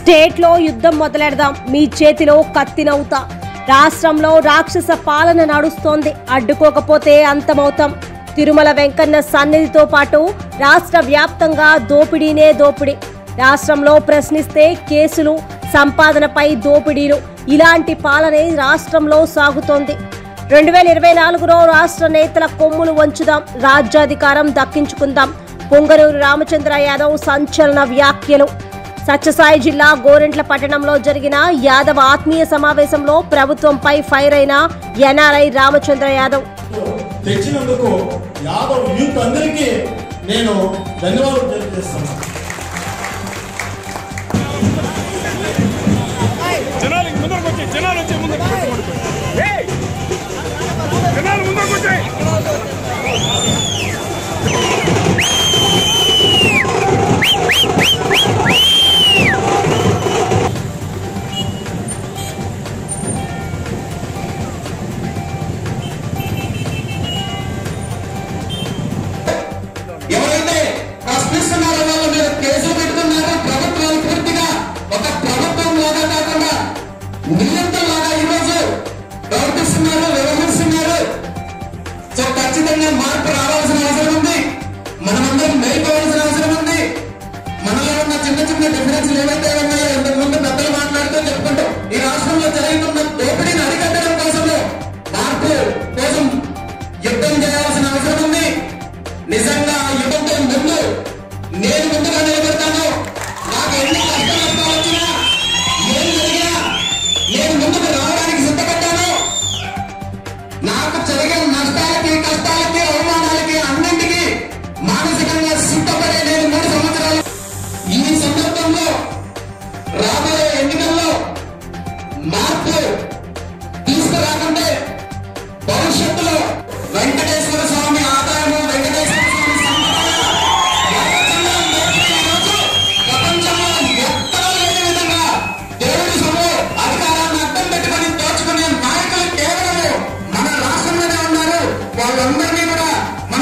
స్టేట్లో యుద్ధం మొదలెడదాం మీ చేతిలో కత్తినవుతా రాష్ట్రంలో రాక్షస పాలన నడుస్తోంది అడ్డుకోకపోతే అంతమవుతాం తిరుమల వెంకన్న సన్నిధితో పాటు రాష్ట్ర వ్యాప్తంగా దోపిడీనే దోపిడీ రాష్ట్రంలో ప్రశ్నిస్తే కేసులు సంపాదనపై దోపిడీలు ఇలాంటి పాలనే రాష్ట్రంలో సాగుతోంది రెండు వేల ఇరవై నాలుగులో రాష్ట్ర నేతల కొమ్ములు వంచుదాం రాజ్యాధికారం దక్కించుకుందాం పొంగనూరు రామచంద్ర యాదవ్ సంచలన వ్యాఖ్యలు సత్యసాయి జిల్లా గోరెంట్ల పట్టణంలో జరిగిన యాదవ్ ఆత్మీయ సమావేశంలో ప్రభుత్వంపై ఫైర్ అయిన ఎన్ఆర్ఐ రామచంద్ర యాదవ్ తెచ్చినందుకు యాదవ్ యూత్ అందరికీ నేను ధన్యవాదాలు తెలియజేస్తున్నాను జనాలు ముందరకు వచ్చాయి జనాలు వచ్చే ముందరకు ఏయ్! జనాలు ముందరకు వచ్చాయి ఎవరైతే ప్రశ్నిస్తున్నారో వాళ్ళ మీద కేసులు పెడుతున్నారో ప్రభుత్వాలు పూర్తిగా ఒక ప్రభుత్వం లాగా కాకుండా నియంత్రణలాగా ఈరోజు ప్రవర్తిస్తున్నారు వ్యవహరిస్తున్నారు సో ఖచ్చితంగా మార్పు రావాల్సిన అవసరం ఉంది మనమందరం మేల్కోవాల్సిన అవసరం ఉంది మనలో ఉన్న చిన్న చిన్న డిఫరెన్స్ ఏవైతే ఉన్నాయో ఇంతకు ముందు పెద్దలు మాట్లాడుతూ చెప్పుకుంటూ ఈ రాష్ట్రంలో జరుగుతున్న దోపిడీని అరికట్టడం కోసము మార్పు కోసం యుద్ధం చేయాల్సిన అవసరం ఉంది నిజంగా ఆ యుద్ధంతో ముందు నేను ముందుగా నిలబడి